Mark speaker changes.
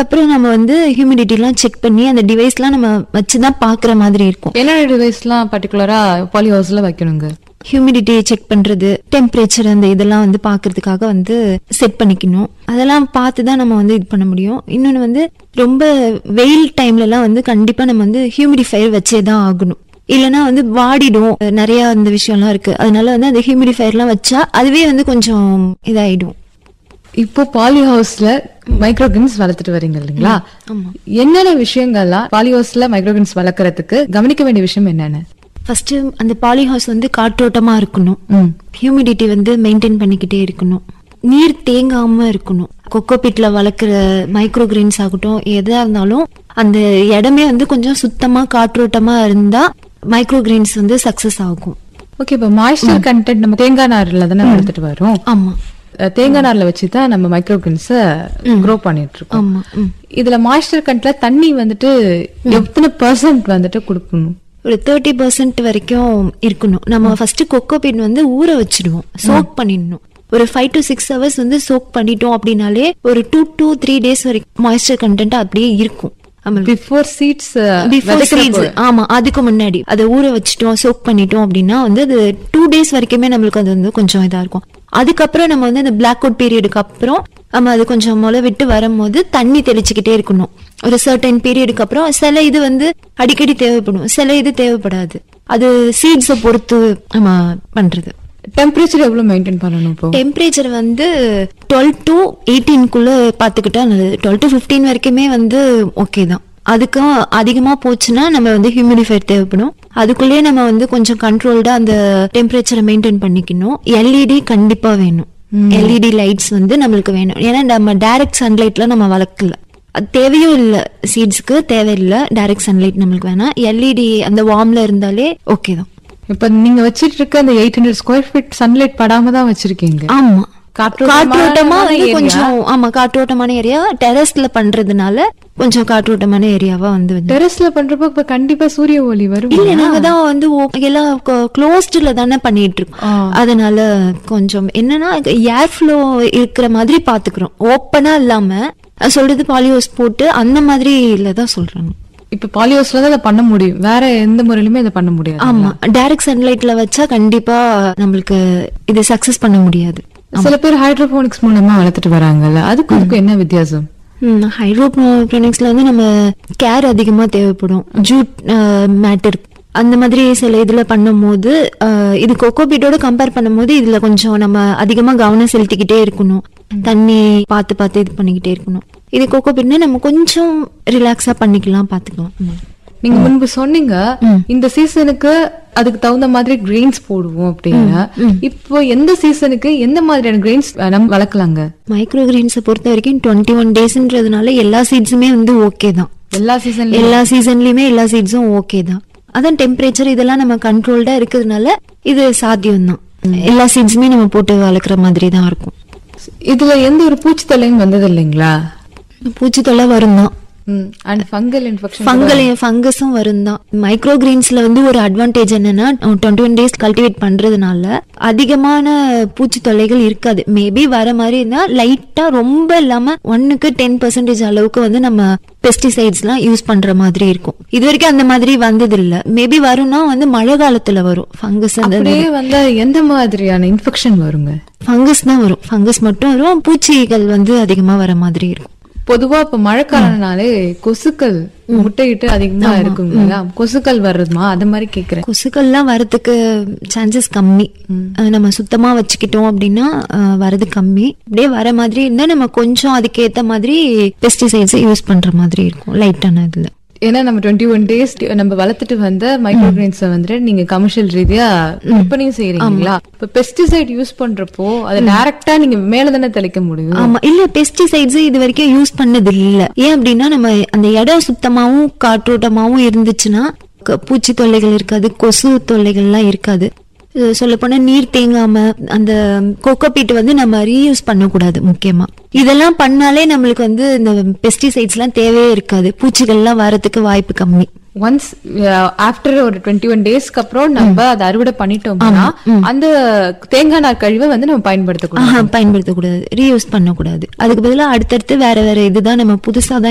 Speaker 1: அதுக்கப்புறம் நம்ம வந்து ஹியூமிடிட்டி எல்லாம் செக் பண்ணி அந்த டிவைஸ்லாம் நம்ம வச்சுதான் பாக்குற மாதிரி இருக்கும்
Speaker 2: என்னென்ன டிவைஸ்லாம் பர்டிகுலரா பாலி ஹவுஸ்ல வைக்கணுங்க
Speaker 1: ஹியூமிடிட்டி செக் பண்றது டெம்பரேச்சர் அந்த இதெல்லாம் வந்து பாக்குறதுக்காக வந்து செட் பண்ணிக்கணும் அதெல்லாம் பார்த்து தான் நம்ம வந்து இது பண்ண முடியும் இன்னொன்னு வந்து ரொம்ப வெயில் டைம்ல எல்லாம் வந்து கண்டிப்பா நம்ம வந்து ஹியூமிடிஃபையர் வச்சே தான் ஆகணும் இல்லைன்னா வந்து வாடிடும் நிறைய அந்த விஷயம்லாம் இருக்கு அதனால வந்து அந்த ஹியூமிடிஃபையர்லாம் வச்சா அதுவே வந்து கொஞ்சம் இதாயிடும்
Speaker 2: இப்போ பாலி ஹவுஸ்ல மைக்ரோகிரன்ஸ் வளர்த்துட்டு வரீங்க இல்லைங்களா
Speaker 1: ஆமா.
Speaker 2: என்னென்ன விஷயங்கள்லாம் பாலி ஹவுஸ்ல மைக்ரோகிரன்ஸ் வளர்க்கறதுக்கு கவனிக்க வேண்டிய விஷயம் என்னென்ன
Speaker 1: ஃபர்ஸ்ட் அந்த பாலி ஹவுஸ் வந்து காற்றோட்டமா இருக்கணும்
Speaker 2: ம்.
Speaker 1: ஹியூமிடிட்டி வந்து மெயின்டைன் பண்ணிக்கிட்டே இருக்கணும் நீர் தேங்காம இருக்கணும் கொக்கோ பீட்ல வளர்க்குற மைக்ரோ கிரீன்ஸ் ஆகட்டும் எதா இருந்தாலும் அந்த இடமே வந்து கொஞ்சம் சுத்தமா காற்றோட்டமா இருந்தா மைக்ரோ கிரீன்ஸ் வந்து சக்சஸ் ஆகும்
Speaker 2: ஓகே இப்போ மாய்ஸ்சர் கண்டென்ட் நம்ம தேங்காய் நார்ல தானே வளர்த்துட்டு வரோம்
Speaker 1: ஆமா
Speaker 2: அஹ் தேங்காய் நார்ல வச்சு தான் நம்ம மைக்ரோகிரன்ஸ க்ரோ பண்ணிட்டு இருக்கோம்
Speaker 1: ஆமா ம்.
Speaker 2: இதுல மாய்ஸ்சர் கண்டென்ட்ல தண்ணி வந்துட்டு எத்தனை பர்சன்ட் வந்துட்டு கொடுக்கணும்
Speaker 1: ஒரு தேர்ட்டி பர்சன்ட் வரைக்கும் இருக்கணும் நம்ம ஃபர்ஸ்ட் கொக்கோ பீட் வந்து ஊற வச்சிடுவோம் சோக் பண்ணிடணும் ஒரு ஃபைவ் டு சிக்ஸ் ஹவர்ஸ் வந்து சோக் பண்ணிட்டோம் அப்படின்னாலே ஒரு டூ டூ த்ரீ டேஸ் வரைக்கும் மாய்ஸ்சர் கண்டென்ட் அப்படியே இருக்கும் நம்மளுக்கு
Speaker 2: பிஃபோர் சீட்ஸ்
Speaker 1: பிஃபோர் சீட்ஸ் ஆமா அதுக்கு முன்னாடி அதை ஊற வச்சுட்டோம் சோக் பண்ணிட்டோம் அப்படின்னா வந்து அது டூ டேஸ் வரைக்குமே நம்மளுக்கு அது வந்து கொஞ்சம் இதா இருக்கும் அதுக்கப்புறம் நம்ம வந்து அந்த பிளாக் அவுட் பீரியடுக்கு அப்புறம் நம்ம அது கொஞ்சம் முளை விட்டு வரும்போது தண்ணி தெளிச்சுக்கிட்டே இருக்கணும் ஒரு சர்டன் பீரியடுக்கு அப்புறம் சில இது வந்து அடிக்கடி தேவைப்படும் சில இது தேவைப்படாது அது சீட்ஸை பொறுத்து நம்ம பண்றது
Speaker 2: டெம்பரேச்சர் எவ்வளவு மெயின்டைன் பண்ணணும் இப்போ
Speaker 1: டெம்பரேச்சர் வந்து டுவெல் டு எயிட்டீன்குள்ள பாத்துக்கிட்டா நல்லது டுவெல் டு ஃபிஃப்டீன் வரைக்குமே வந்து ஓகே தான் அதுக்கும் அதிகமா போச்சுன்னா நம்ம வந்து ஹியூமிடிஃபையர் தேவைப்படும் அதுக்குள்ளேயே நம்ம வந்து கொஞ்சம் கண்ட்ரோல்டா அந்த டெம்பரேச்சரை மெயின்டைன் பண்ணிக்கணும் எல்இடி கண்டிப்பா வேணும் எல்இடி லைட்ஸ் வந்து நம்மளுக்கு வேணும் ஏன்னா நம்ம டைரக்ட் சன்லைட்ல நம்ம வளர்க்கல அது தேவையும் இல்ல சீட்ஸ்க்கு தேவையில்லை டைரக்ட் சன்லைட் நம்மளுக்கு வேணாம் எல்இடி அந்த வார்ம்ல இருந்தாலே ஓகே தான்
Speaker 2: இப்ப நீங்க வச்சிட்டு இருக்க அந்த eight hundred square feet sunlight படாம தான் வச்சிருக்கீங்க
Speaker 1: ஆமா
Speaker 2: காற்றோட்டமான
Speaker 1: காற்றோட்டமா வந்து
Speaker 2: area.
Speaker 1: கொஞ்சம் ஆமா காற்றோட்டமான ஏரியா டெரஸ்ல பண்றதுனால கொஞ்சம் காற்றோட்டமான ஏரியாவா வந்து வந்து
Speaker 2: டெரஸ்ல பண்றப்ப இப்ப கண்டிப்பா சூரிய ஒளி வரும்
Speaker 1: இல்ல நாங்க தான் வந்து ஓ- எல்லாம் க்ளோஸ்ட்ல தானே பண்ணிட்டு
Speaker 2: ஆ.
Speaker 1: இருக்கோம் அதனால கொஞ்சம் என்னன்னா ஏர் ஃப்ளோ இருக்கிற மாதிரி பாத்துக்கிறோம் ஓப்பனா இல்லாம அஹ் சொல்றது பாலியோஸ் போட்டு அந்த மாதிரி தான் சொல்றாங்க
Speaker 2: இப்ப பாலியோஸ்ல தான் அதை பண்ண முடியும் வேற எந்த முறையிலுமே அதை பண்ண முடியாது
Speaker 1: ஆமா டைரக்ட் சன்லைட்ல வச்சா கண்டிப்பா நம்மளுக்கு இது சக்சஸ் பண்ண முடியாது
Speaker 2: சில பேர் ஹைட்ரோபோனிக்ஸ் மூலமா வளர்த்துட்டு வராங்கல்ல அதுக்கும் இதுக்கும் என்ன வித்தியாசம்
Speaker 1: ஹைட்ரோப்ரோனிக்ஸ்ல வந்து நம்ம கேர் அதிகமா தேவைப்படும் ஜூட் மேட்டர் அந்த மாதிரி சில இதுல பண்ணும்போது அஹ், இது கொக்கோபீட்டோட கம்பேர் பண்ணும்போது இதுல கொஞ்சம் நம்ம அதிகமா கவனம் செலுத்திக்கிட்டே இருக்கணும் தண்ணி பார்த்து பார்த்து இது பண்ணிக்கிட்டே இருக்கணும் இது கொக்கோபீட்னா நம்ம கொஞ்சம் ரிலாக்ஸா பண்ணிக்கலாம் பாத்துக்கலாம் ம்.
Speaker 2: நீங்க முன்பு சொன்னீங்க
Speaker 1: ம்.
Speaker 2: இந்த சீசனுக்கு அதுக்கு தகுந்த மாதிரி கிரெயின்ஸ் போடுவோம் அப்படின்னு இப்போ எந்த சீசனுக்கு எந்த மாதிரியான கிரெயின்ஸ் நம்ம வளர்க்கலாங்க
Speaker 1: மைக்ரோ கிரீன்ஸை பொறுத்த வரைக்கும் டுவெண்ட்டி ஒன் டேஸ்ன்றதுனால எல்லா சீட்ஸுமே வந்து ஓகே தான்
Speaker 2: எல்லா சீசன்லயும்
Speaker 1: எல்லா சீசன்லயுமே எல்லா சீட்ஸும் ஓகே தான் அதான் டெம்பரேச்சர் இதெல்லாம் நம்ம கண்ட்ரோல்டா இருக்கிறதுனால இது சாத்தியம் தான் எல்லா சீட்ஸுமே நம்ம போட்டு வளர்க்குற மாதிரி தான் இருக்கும்
Speaker 2: இதுல எந்த ஒரு பூச்சி தொல்லையும் வந்தது இல்லைங்களா
Speaker 1: பூச்சி தொல்லை வரும் தான்
Speaker 2: அண்ட் ஃபங்கல் இன்ஃபெக்ஷன்
Speaker 1: ஃபங்கல் ஃபங்கஸும் வரும் தான் மைக்ரோ கிரீன்ஸ்ல வந்து ஒரு அட்வான்டேஜ் என்னன்னா டுவெண்ட்டி ஒன் டேஸ் கல்டிவேட் பண்றதுனால அதிகமான பூச்சி தொல்லைகள் இருக்காது மேபி வர மாதிரி இருந்தா லைட்டா ரொம்ப இல்லாம ஒன்னுக்கு டென் பர்சன்டேஜ் அளவுக்கு வந்து நம்ம பெஸ்டிசைட்ஸ் எல்லாம் யூஸ் பண்ற மாதிரி இருக்கும் இது வரைக்கும் அந்த மாதிரி வந்தது இல்ல மேபி வரும்னா வந்து மழை காலத்துல வரும் ஃபங்கஸ் அந்த
Speaker 2: அப்படியே வந்தா எந்த மாதிரியான இன்ஃபெக்ஷன் வருங்க
Speaker 1: ஃபங்கஸ் தான் வரும் ஃபங்கஸ் மட்டும் வரும் பூச்சிகள் வந்து அதிகமா வர மாதிரி இருக்கும்
Speaker 2: பொதுவா இப்ப மழைக்காலனாலே கொசுக்கள் முட்டையிட்டு அதிகமா இருக்குங்களா கொசுக்கள் வருதுமா அது மாதிரி கேக்குறேன்
Speaker 1: கொசுக்கள்லாம் வரதுக்கு சான்சஸ் கம்மி அஹ் நம்ம சுத்தமா வச்சுக்கிட்டோம் அப்படின்னா அஹ், வரது கம்மி அப்படியே வர மாதிரி இருந்தா நம்ம கொஞ்சம் அதுக்கேத்த மாதிரி பெஸ்டிசைட்ஸ் யூஸ் பண்ற மாதிரி இருக்கும் லைட்டான இதுல
Speaker 2: ஏன்னா நம்ம டுவெண்ட்டி ஒன் டேஸ் நம்ம வளர்த்துட்டு வந்த மைக்ரோ கிரெயின்ஸ் வந்துட்டு நீங்க கமர்ஷியல் ரீதியா விற்பனையும் செய்யறீங்களா இப்ப பெஸ்டிசைட் யூஸ் பண்றப்போ அதை டைரக்டா நீங்க மேல தானே தெளிக்க முடியும்
Speaker 1: ஆமா இல்ல பெஸ்டிசைட்ஸ் இது வரைக்கும் யூஸ் பண்ணது இல்ல ஏன் அப்படின்னா நம்ம அந்த இடம் சுத்தமாவும் காற்றோட்டமாவும் இருந்துச்சுன்னா க- பூச்சி தொல்லைகள் இருக்காது கொசு தொல்லைகள்லாம் இருக்காது சொல்ல போனா நீர் தேங்காம அந்த கொக்கோபீட் வந்து நம்ம ரீயூஸ் பண்ணக்கூடாது முக்கியமா இதெல்லாம் பண்ணாலே நம்மளுக்கு வந்து இந்த பெஸ்டிசைட்ஸ் எல்லாம் தேவையே இருக்காது பூச்சிகள்லாம் வரதுக்கு வாய்ப்பு கம்மி
Speaker 2: ஒன்ஸ் ஆஃப்டர் ஒரு டுவெண்ட்டி ஒன் டேஸ்க்கு அப்புறம் நம்ம அதை அறுவடை பண்ணிட்டோம்னா அந்த தேங்காய் நார் கழிவை வந்து நம்ம பயன்படுத்தக்கூடாது
Speaker 1: ஆஹா பயன்படுத்தக்கூடாது ரீயூஸ் பண்ணக்கூடாது அதுக்கு பதிலா அடுத்தடுத்து வேற வேற இதுதான் நம்ம புதுசா தான்